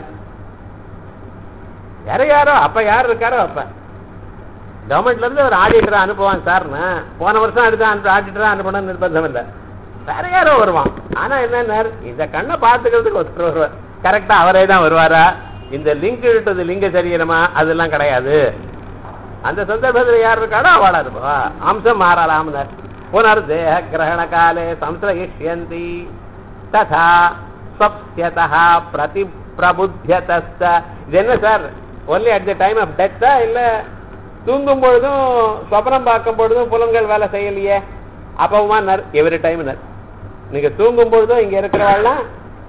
வேற யாரோ அப்ப யார் இருக்காரோ அப்ப கவர்மெண்ட்ல இருந்து ஒரு ஆடிட்டரா அனுப்புவான் சார்னு போன வருஷம் அடுத்த அனுப்ப ஆடிட்டரா அனுப்பணும் நிர்பந்தம் இல்ல வேற யாரோ வருவான் ஆனா என்ன இந்த கண்ணை பாத்துக்கிறதுக்கு ஒருத்தர் வருவார் கரெக்டா அவரே தான் வருவாரா இந்த லிங்க் இட்டது லிங்க சரீரமா அதெல்லாம் கிடையாது அந்த சந்தர்ப்பத்தில் யார் இருக்காடோ அவளா இருப்பா அம்சம் மாறலாம்னார் புனர் தேக கிரகண காலே சம்சயிஷ்யந்தி ததா ஸ்வப்யதா பிரதி பிரபுத்தியதஸ்த இது என்ன sir only at the time of டெத்தா இல்ல தூங்கும் பொழுதும் சொப்னம் பார்க்கும் பொழுதும் புலன்கள் வேலை செய்யலையே அப்பவுமா நர் எவ்ரி டைம் நர் நீங்க தூங்கும் பொழுதும் இங்க இருக்கிறவாள்லாம்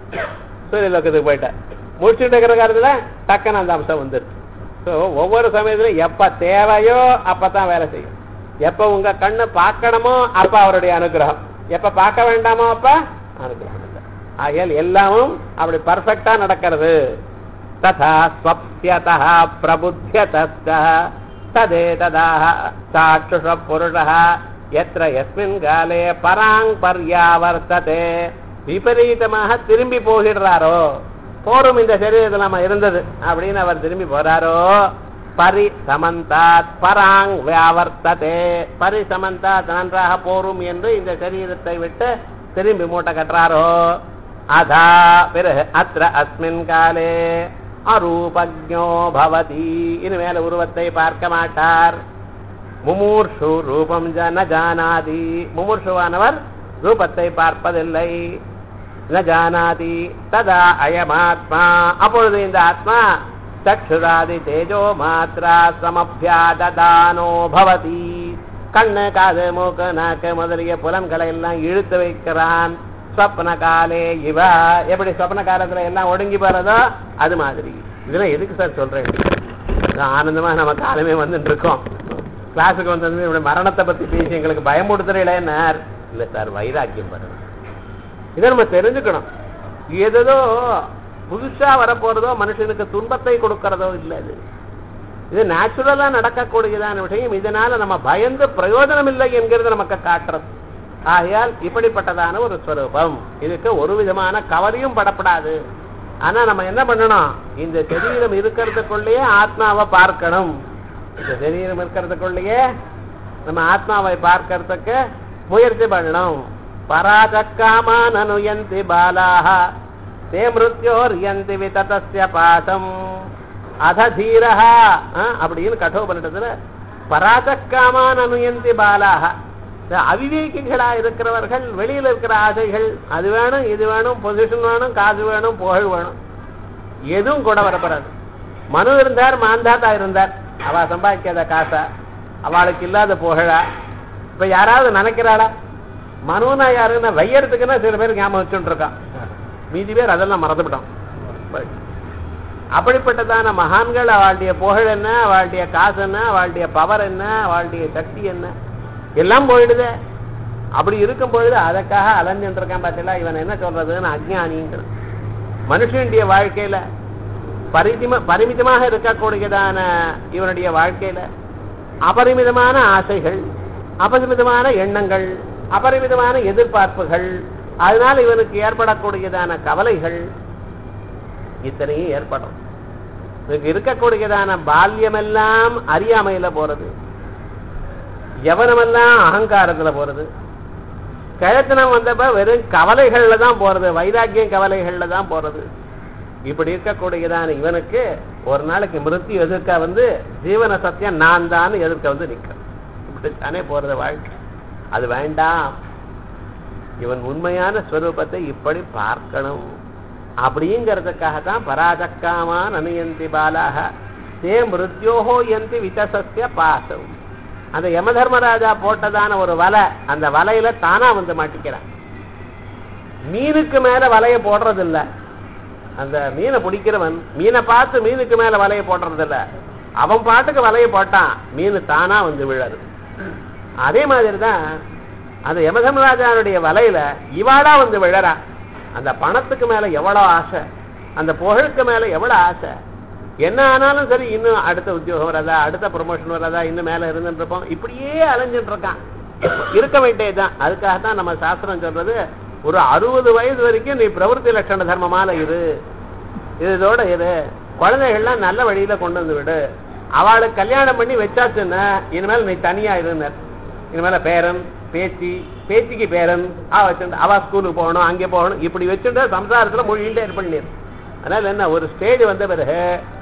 சூரிய லோக்கத்துக்கு போயிட்டேன் முடிச்சுட்டு இருக்கிற காலத்துல டக்குன்னு அந்த அம்சம் வந்துருச்சு ஸோ ஒவ்வொரு சமயத்திலும் எப்ப தேவையோ அப்பதான் வேலை செய்யும் எப்ப உங்க கண்ணு பார்க்கணுமோ அப்ப அவருடைய அனுகிரகம் எப்ப பார்க்க வேண்டாமோ அப்ப அனுகிரகம் இல்லை ஆகையால் எல்லாமும் அப்படி பர்ஃபெக்டா நடக்கிறது ததா ஸ்வப்யதா பிரபுத்தியதஸ்த ததே ததா சாட்சுஷ புருஷः எத்திர எஸ்மின் காலே பராங் பர்யாவர்த்ததே விபரீதமாக திரும்பி போகிடுறாரோ போரும் இந்த சரீரத்தில் நம்ம இருந்தது அப்படின்னு அவர் திரும்பி போறாரோ பரி சமந்தாத் பராங் வியாவர்த்ததே பரி சமந்தாத் நன்றாக போரும் என்று இந்த சரீரத்தை விட்டு திரும்பி மூட்டை கட்டுறாரோ அதா பிறகு அத்திர அஸ்மின் காலே அரூபஜோ பவதி இனிமேல உருவத்தை பார்க்க மாட்டார் முமூர்ஷு ரூபம் ஜன ஜானாதி முமூர்ஷுவானவர் ரூபத்தை பார்ப்பதில்லை ந ஜானாதி ததா அயமாத்மா அப்பொழுது இந்த ஆத்மா சக்ஷுராதி தேஜோ மாத்ரா சமபியாததானோ பவதி கண்ணு காது மூக்கு நாக்கு முதலிய புலன்களை எல்லாம் இழுத்து வைக்கிறான் ஸ்வப்ன காலே இவ எப்படி ஸ்வப்ன காலத்துல எல்லாம் ஒடுங்கி போறதோ அது மாதிரி இதெல்லாம் எதுக்கு சார் சொல்றேன் இதான் ஆனந்தமா நம்ம காலமே வந்துட்டு இருக்கோம் கிளாஸுக்கு வந்தது இப்படி மரணத்தை பத்தி பேசி எங்களுக்கு பயமுடுத்துறீங்களேன்னார் இல்ல சார் வைராக்கியம் பண்ணணும் இதை நம்ம தெரிஞ்சுக்கணும் ஏதோ புதுசா வரப்போறதோ மனுஷனுக்கு துன்பத்தை கொடுக்கறதோ இல்லை இது இது நேச்சுரலா நடக்கக்கூடியதான விஷயம் இதனால நம்ம பயந்து பிரயோஜனம் இல்லை என்கிறது நமக்கு காட்டுறது ஆகையால் இப்படிப்பட்டதான ஒரு ஸ்வரூபம் இதுக்கு ஒரு விதமான கவலையும் படப்படாது ஆனா நம்ம என்ன பண்ணணும் இந்த சரீரம் இருக்கிறதுக்குள்ளேயே ஆத்மாவை பார்க்கணும் இந்த சரீரம் இருக்கிறதுக்குள்ளேயே நம்ம ஆத்மாவை பார்க்கறதுக்கு முயற்சி பண்ணணும் பராஜக்காமான் அனுயந்தி பாலாக தே மிருத்யோர்யந்தி விததஸ்ய பாசம் அத தீரஹா அப்படின்னு கட்டோபனிடத்துல பராஜக்காமான் அனுயந்தி பாலாக இந்த அவிவேகிகளா இருக்கிறவர்கள் வெளியில இருக்கிற ஆசைகள் அது வேணும் இது வேணும் பொசிஷன் வேணும் காசு வேணும் புகழ் வேணும் எதுவும் கூட வரப்படாது மனு இருந்தார் மாந்தாத்தா இருந்தார் அவ சம்பாதிக்காத காசா அவளுக்கு இல்லாத புகழா இப்ப யாராவது நினைக்கிறாளா மனுனா யாருன்னா வையறதுக்குன்னா சில பேர் ஞாபகம் வச்சுட்டு இருக்கான் மீதி பேர் அதெல்லாம் மறந்துவிட்டோம் அப்படிப்பட்டதான மகான்கள் அவளுடைய புகழ் என்ன அவளுடைய காசு என்ன அவளுடைய பவர் என்ன அவளுடைய சக்தி என்ன எல்லாம் போயிடுதே அப்படி இருக்கும் பொழுது அதற்காக அலைஞ்சுட்டு இருக்கான் பார்த்தீங்களா இவன் என்ன சொல்றதுன்னு அஜ்ஞானிங்கிற மனுஷனுடைய வாழ்க்கையில பரிமிதமா பரிமிதமாக இருக்கக்கூடியதான இவனுடைய வாழ்க்கையில அபரிமிதமான ஆசைகள் அபரிமிதமான எண்ணங்கள் அபரிமிதமான எதிர்பார்ப்புகள் அதனால இவனுக்கு ஏற்படக்கூடியதான கவலைகள் இத்தனையும் ஏற்படும் இதுக்கு இருக்கக்கூடியதான பால்யமெல்லாம் அறியாமையில போறது யவனமெல்லாம் அகங்காரத்துல போறது கிழத்தனம் வந்தப்ப வெறும் கவலைகள்ல தான் போறது வைராக்கியம் கவலைகள்ல தான் போறது இப்படி இருக்கக்கூடியதான இவனுக்கு ஒரு நாளைக்கு மிருத்தி எதிர்க்க வந்து ஜீவன சத்தியம் நான் தான் எதிர்க்க வந்து நிற்கும் இப்படித்தானே போறது வாழ்க்கை அது வேண்டாம் இவன் உண்மையான ஸ்வரூபத்தை இப்படி பார்க்கணும் அப்படிங்கிறதுக்காக தான் பராஜக்காமா நனுயந்தி பாலாக தே மிருத்யோகோ எந்தி விதசஸ்ய பாசம் அந்த யம தர்மராஜா போட்டதான ஒரு வலை அந்த வலையில தானா வந்து மாட்டிக்கிறான் மீனுக்கு மேல வலைய போடுறது இல்ல அந்த மீனை பிடிக்கிறவன் மீனை பார்த்து மீனுக்கு மேல வலைய போடுறது இல்ல அவன் பாட்டுக்கு வலைய போட்டான் மீன் தானா வந்து விழது அதே மாதிரி தான் அந்த யமதர்மராஜாவுடைய வலையில இவாளா வந்து விழறா அந்த பணத்துக்கு மேல எவ்வளவு ஆசை அந்த புகழுக்கு மேல எவ்வளவு ஆசை என்ன ஆனாலும் சரி இன்னும் அடுத்த உத்தியோகம் வராதா அடுத்த ப்ரொமோஷன் வராதா இன்னும் மேல இருந்துட்டு இருப்போம் இப்படியே அலைஞ்சிட்டு இருக்கான் இருக்க வேண்டியதுதான் அதுக்காக தான் நம்ம சாஸ்திரம் சொல்றது ஒரு அறுபது வயது வரைக்கும் நீ பிரவருத்தி லட்சண தர்மமால இரு இதோட இரு குழந்தைகள்லாம் நல்ல வழியில கொண்டு வந்து விடு அவளுக்கு கல்யாணம் பண்ணி வச்சாச்சுன்னா இனிமேல் நீ தனியா இருந்தர் இனிமேல பேரன் பேத்தி பேத்திக்கு பேரன் அவ வச்சுட்டு அவ ஸ்கூலுக்கு போகணும் அங்கே போகணும் இப்படி வச்சுட்டு சம்சாரத்துல மொழியிலே பண்ணிடு அதனால என்ன ஒரு ஸ்டேஜ் வந்த பிறகு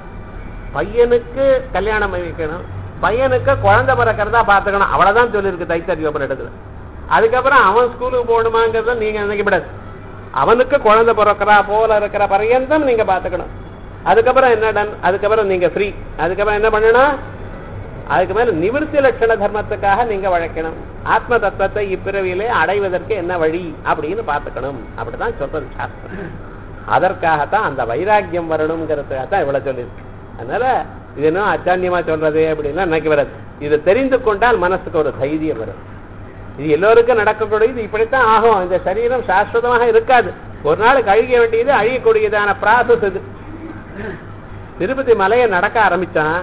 பையனுக்கு கல்யாணம் பண்ணி வைக்கணும் பையனுக்கு குழந்தை பிறக்கிறதா பார்த்துக்கணும் அவ்வளவுதான் சொல்லியிருக்கு தைத்தறி இடத்துல அதுக்கப்புறம் அவன் ஸ்கூலுக்கு போகணுமாங்கிறத நீங்க நினைக்கப்படாது அவனுக்கு குழந்தை பிறக்கிறா போல இருக்கிற பர்யந்தம் நீங்க பார்த்துக்கணும் அதுக்கப்புறம் என்ன அதுக்கப்புறம் நீங்க ஃப்ரீ அதுக்கப்புறம் என்ன பண்ணணும் அதுக்கு மேல நிவிருத்தி லட்சண தர்மத்துக்காக நீங்க வழக்கணும் ஆத்ம தத்துவத்தை இப்பிறவியிலே அடைவதற்கு என்ன வழி அப்படின்னு பார்த்துக்கணும் அப்படிதான் சொல்றது சாஸ்திரம் அதற்காகத்தான் அந்த வைராக்கியம் வரணுங்கிறதுக்காக தான் இவ்வளவு சொல்லியிருக்கு அதனால இது என்ன அச்சான்யமா சொல்றது அப்படின்னா நினைக்க வராது இது தெரிந்து கொண்டால் மனசுக்கு ஒரு தைரியம் வரும் இது எல்லோருக்கும் நடக்கக்கூடியது இப்படித்தான் ஆகும் இந்த சரீரம் சாஸ்வதமாக இருக்காது ஒரு நாள் கழிக்க வேண்டியது அழியக்கூடியதான ப்ராசஸ் இது திருப்பதி மலையை நடக்க ஆரம்பிச்சான்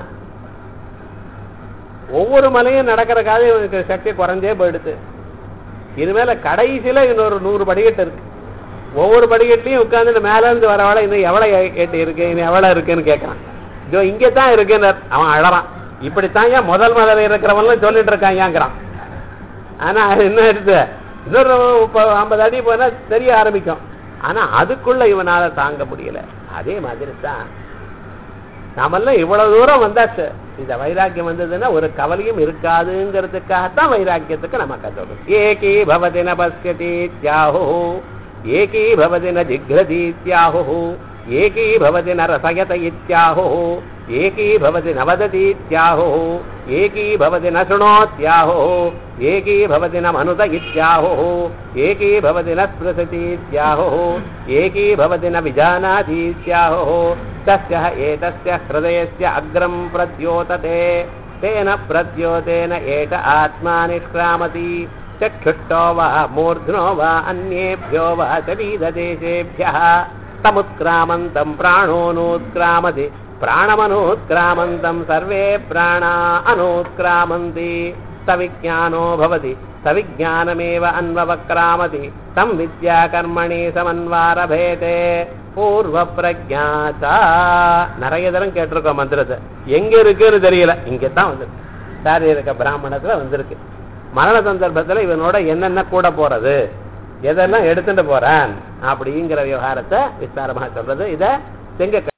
ஒவ்வொரு மலையும் நடக்கிற காலம் இவனுக்கு சக்தி குறைஞ்சே போயிடுது இனிமேல கடைசியில இன்னொரு நூறு படிக்கட்டு இருக்கு ஒவ்வொரு படிக்கட்டுலயும் உட்கார்ந்து மேல இருந்து வரவள இன்னும் எவ்வளவு கேட்டு இருக்கு இன்னும் எவ்வளவு இருக்குன்னு கேட்கறான் இதோ இங்கே தான் இருக்குன்னு அவன் அழறான் இப்படித்தான் ஏன் முதல் மலையில இருக்கிறவன்லாம் சொல்லிட்டு இருக்கான் ஏங்கிறான் ஆனா என்ன இருக்கு இன்னொரு ஐம்பது அடி போனா தெரிய ஆரம்பிக்கும் ஆனா அதுக்குள்ள இவனால தாங்க முடியல அதே மாதிரி தான் நாமெல்லாம் இவ்வளவு தூரம் வந்தாச்சு இந்த வைராக்கியம் வந்ததுன்னா ஒரு கவலையும் இருக்காதுங்கிறதுக்காகத்தான் வைராக்கியத்துக்கு நம்ம கற்றுக்கணும் ஏகி பவதி ந பசியதி தியாஹோ ஏகி பவதி ந ஜிக்ரதி தியாஹோ ஏகி பவதி ந ரசயத இத்தியாஹோ ஏகி பவதி ந வததி இத்தியாஹோ ஏகி பவதி ந சுணோத்யாஹோ ஏகி பவதி ந மனுத இத்தியாஹோ ஏகி பவதி ந ஸ்பிருசதி இத்தியாஹோ ஏகி பவதி ந விஜானாதி இத்தியாஹோ तस्य एतस्य हृदयस्य अग्रम् प्रद्योतते तेन प्रद्योतेन एष आत्मा निष्क्रामति चक्षुष्टो वा मूर्ध्नो वा अन्येभ्यो वा शरीरदेशेभ्यः तमुत्क्रामन्तम् प्राणोऽनूत्क्रामति प्राणमनूत्क्रामन्तम् सर्वे प्राणा अनूत्क्रामन्ति सविज्ञानो भवति सविज्ञानमेव अन्ववक्रामति तं विद्याकर्मणि समन्वारभेते பூர்வ பிரஜாதா நிறைய தரம் கேட்டிருக்கோம் மந்திரத்தை எங்க இருக்குன்னு தெரியல இங்க தான் வந்திருக்கு சாரீரக பிராமணத்துல வந்திருக்கு மரண சந்தர்ப்பத்துல இவனோட என்னென்ன கூட போறது எதெல்லாம் எடுத்துட்டு போறான் அப்படிங்கிற விவகாரத்தை விஸ்தாரமாக சொல்றது இத செங்க